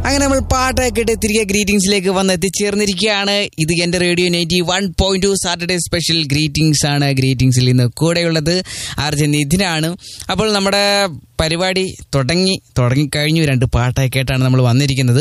അങ്ങനെ നമ്മൾ പാട്ടൊക്കെ ഇട്ട് തിരികെ ഗ്രീറ്റിംഗ്സിലേക്ക് വന്ന് എത്തിച്ചേർന്നിരിക്കുകയാണ് ഇത് എന്റെ radio ninety one point two Saturday special greetings ആണ് ഗ്രീറ്റിംഗ്സിൽ ഇന്ന് കൂടെയുള്ളത് ആർ ജെ നിധിനാണ് അപ്പോൾ നമ്മുടെ പരിപാടി തുടങ്ങി തുടങ്ങിക്കഴിഞ്ഞു രണ്ട് പാട്ടൊക്കെ കേട്ടാണ് നമ്മൾ വന്നിരിക്കുന്നത്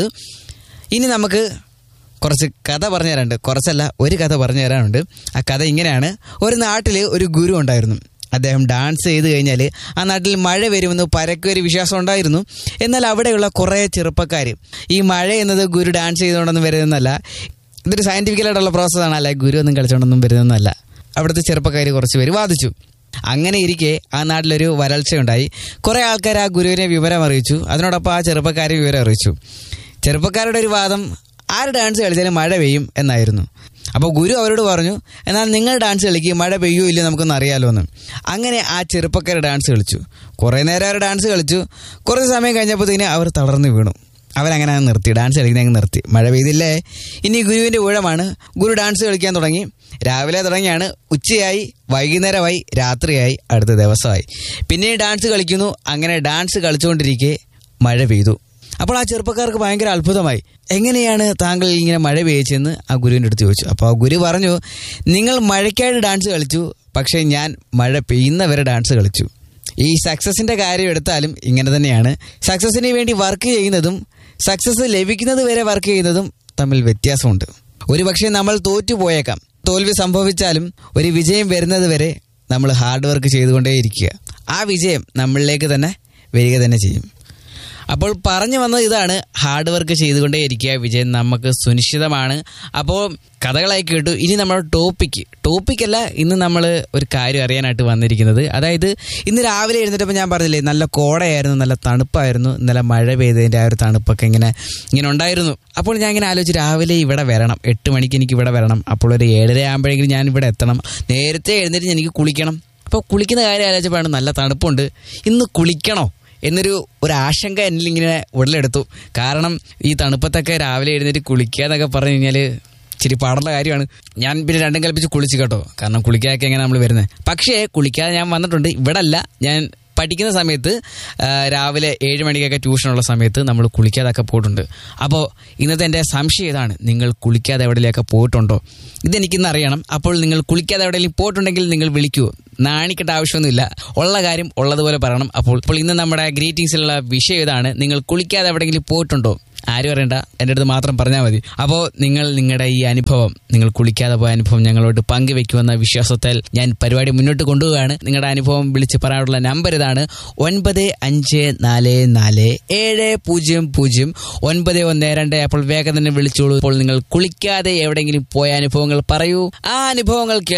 ഇനി നമുക്ക് കുറച്ച് കഥ പറഞ്ഞു തരാനുണ്ട് കുറച്ചല്ല ഒരു കഥ പറഞ്ഞു തരാനുണ്ട് ആ കഥ ഇങ്ങനെയാണ് ഒരു നാട്ടിൽ ഒരു ഗുരു ഉണ്ടായിരുന്നു അദ്ദേഹം ഡാൻസ് ചെയ്ത് കഴിഞ്ഞാൽ ആ നാട്ടിൽ മഴ വരുമെന്ന് പരക്കൊരു വിശ്വാസം ഉണ്ടായിരുന്നു എന്നാൽ അവിടെയുള്ള കുറേ ചെറുപ്പക്കാർ ഈ മഴ എന്നത് ഗുരു ഡാൻസ് ചെയ്തുകൊണ്ടൊന്നും വരുന്നതല്ല ഇതൊരു സയൻറ്റിഫിക്കലായിട്ടുള്ള പ്രോസസ്സാണ് അല്ല ഗുരു ഒന്നും കളിച്ചുകൊണ്ടൊന്നും വരുന്നതല്ല അവിടുത്തെ ചെറുപ്പക്കാർ കുറച്ച് പേര് വാദിച്ചു അങ്ങനെ ഇരിക്കെ ആ നാട്ടിലൊരു വരൾച്ചയുണ്ടായി കുറേ ആൾക്കാർ ആ ഗുരുവിനെ വിവരം അറിയിച്ചു അതിനോടൊപ്പം ആ ചെറുപ്പക്കാരെ വിവരം അറിയിച്ചു ചെറുപ്പക്കാരുടെ ഒരു വാദം ആര് ഡാൻസ് കളിച്ചാലും മഴ പെയ്യും എന്നായിരുന്നു അപ്പോൾ ഗുരു അവരോട് പറഞ്ഞു എന്നാൽ നിങ്ങൾ ഡാൻസ് കളിക്കുക മഴ പെയ്യോ ഇല്ലയോ നമുക്കൊന്ന് അറിയാലോ എന്ന് അങ്ങനെ ആ ചെറുപ്പക്കാർ ഡാൻസ് കളിച്ചു കുറേ നേരം അവർ ഡാൻസ് കളിച്ചു കുറച്ച് സമയം കഴിഞ്ഞപ്പോഴത്തേന് അവർ തളർന്നു വീണു അവരങ്ങനെ അങ്ങ് നിർത്തി ഡാൻസ് കളിക്കുന്നത് അങ്ങ് നിർത്തി മഴ പെയ്തില്ലേ ഇനി ഗുരുവിൻ്റെ ഊഴമാണ് ഗുരു ഡാൻസ് കളിക്കാൻ തുടങ്ങി രാവിലെ തുടങ്ങിയാണ് ഉച്ചയായി വൈകുന്നേരമായി രാത്രിയായി അടുത്ത ദിവസമായി പിന്നെയും ഡാൻസ് കളിക്കുന്നു അങ്ങനെ ഡാൻസ് കളിച്ചുകൊണ്ടിരിക്കെ മഴ പെയ്തു അപ്പോൾ ആ ചെറുപ്പക്കാർക്ക് ഭയങ്കര അത്ഭുതമായി എങ്ങനെയാണ് താങ്കൾ ഇങ്ങനെ മഴ പെയ്ച്ചെന്ന് ആ ഗുരുവിൻ്റെ അടുത്ത് ചോദിച്ചു അപ്പോൾ ആ ഗുരു പറഞ്ഞു നിങ്ങൾ മഴയ്ക്കായിട്ട് ഡാൻസ് കളിച്ചു പക്ഷേ ഞാൻ മഴ പെയ്യുന്നവരെ ഡാൻസ് കളിച്ചു ഈ സക്സസിന്റെ കാര്യം എടുത്താലും ഇങ്ങനെ തന്നെയാണ് സക്സസിന് വേണ്ടി വർക്ക് ചെയ്യുന്നതും സക്സസ് ലഭിക്കുന്നത് വരെ വർക്ക് ചെയ്യുന്നതും തമ്മിൽ വ്യത്യാസമുണ്ട് ഒരുപക്ഷെ നമ്മൾ തോറ്റുപോയേക്കാം തോൽവി സംഭവിച്ചാലും ഒരു വിജയം വരുന്നത് വരെ നമ്മൾ ഹാർഡ് വർക്ക് ചെയ്തുകൊണ്ടേയിരിക്കുക ആ വിജയം നമ്മളിലേക്ക് തന്നെ വരിക തന്നെ ചെയ്യും അപ്പോൾ പറഞ്ഞു വന്നത് ഇതാണ് ഹാർഡ് വർക്ക് ചെയ്തുകൊണ്ടേയിരിക്കുക വിജയം നമുക്ക് സുനിശ്ചിതമാണ് അപ്പോൾ കഥകളായി കേട്ടു ഇനി നമ്മുടെ ടോപ്പിക്ക് ടോപ്പിക്കല്ല ഇന്ന് നമ്മൾ ഒരു കാര്യം അറിയാനായിട്ട് വന്നിരിക്കുന്നത് അതായത് ഇന്ന് രാവിലെ എഴുന്നേറ്റപ്പോൾ ഞാൻ പറഞ്ഞില്ലേ നല്ല കോടയായിരുന്നു നല്ല തണുപ്പായിരുന്നു ഇന്നലെ മഴ പെയ്തതിൻ്റെ ആ ഒരു തണുപ്പൊക്കെ ഇങ്ങനെ ഇങ്ങനെ ഉണ്ടായിരുന്നു അപ്പോൾ ഞാൻ ഇങ്ങനെ ആലോചിച്ച് രാവിലെ ഇവിടെ വരണം എട്ട് മണിക്ക് എനിക്ക് ഇവിടെ വരണം അപ്പോൾ ഒരു ഏഴര ആകുമ്പോഴേക്കും ഞാൻ ഇവിടെ എത്തണം നേരത്തെ എഴുന്നേറ്റ് എനിക്ക് കുളിക്കണം അപ്പോൾ കുളിക്കുന്ന കാര്യം ആലോചിച്ചപ്പോഴാണ് നല്ല തണുപ്പുണ്ട് ഇന്ന് കുളിക്കണോ എന്നൊരു ഒരു ആശങ്ക എന്നിൽ ഇങ്ങനെ ഉടലെടുത്തു കാരണം ഈ തണുപ്പത്തൊക്കെ രാവിലെ എഴുന്നേറ്റ് കുളിക്കുക എന്നൊക്കെ പറഞ്ഞു കഴിഞ്ഞാൽ ഇച്ചിരി പാടുള്ള കാര്യമാണ് ഞാൻ പിന്നെ രണ്ടും കൽപ്പിച്ച് കുളിച്ചു കേട്ടോ കാരണം കുളിക്കാതൊക്കെ എങ്ങനെ നമ്മൾ വരുന്നത് പക്ഷേ കുളിക്കാതെ ഞാൻ വന്നിട്ടുണ്ട് ഇവിടെ അല്ല ഞാൻ പഠിക്കുന്ന സമയത്ത് ആ, രാവിലെ ഏഴ് മണിക്കൊക്കെ ട്യൂഷനുള്ള സമയത്ത് നമ്മൾ കുളിക്കാതൊക്കെ പോയിട്ടുണ്ട് അപ്പോൾ ഇന്നത്തെ എൻ്റെ സംശയം ഇതാണ് നിങ്ങൾ കുളിക്കാതെ എവിടെയൊക്കെ പോയിട്ടുണ്ടോ ഇതെനിക്കിന്ന് അറിയണം അപ്പോൾ നിങ്ങൾ കുളിക്കാതെ എവിടെയെങ്കിലും പോയിട്ടുണ്ടെങ്കിൽ നിങ്ങൾ വിളിക്കൂ നാണിക്കേണ്ട ആവശ്യമൊന്നുമില്ല ഉള്ള കാര്യം ഉള്ളതുപോലെ പറയണം അപ്പോൾ ഇപ്പോൾ ഇന്ന് നമ്മുടെ ഗ്രീറ്റിംഗ്സിലുള്ള വിഷയം ഇതാണ് നിങ്ങൾ കുളിക്കാതെ എവിടെയെങ്കിലും പോയിട്ടുണ്ടോ ആരും അറിയണ്ട എൻ്റെ അടുത്ത് മാത്രം പറഞ്ഞാൽ മതി അപ്പോൾ നിങ്ങൾ നിങ്ങളുടെ ഈ അനുഭവം നിങ്ങൾ കുളിക്കാതെ പോയ അനുഭവം ഞങ്ങളോട് പങ്കുവെക്കുമെന്ന വിശ്വാസത്താൽ ഞാൻ പരിപാടി മുന്നോട്ട് കൊണ്ടുപോവുകയാണ് നിങ്ങളുടെ അനുഭവം വിളിച്ച് പറയാനുള്ള നമ്പർ ഇതാണ് ഒൻപത് അഞ്ച് നാല് നാല് ഏഴ് പൂജ്യം പൂജ്യം ഒൻപത് ഒന്ന് രണ്ട് അപ്പോൾ വേഗം തന്നെ വിളിച്ചോളൂ ഇപ്പോൾ നിങ്ങൾ കുളിക്കാതെ എവിടെയെങ്കിലും പോയ അനുഭവങ്ങൾ പറയൂ ആ അനുഭവങ്ങൾ കേൾ-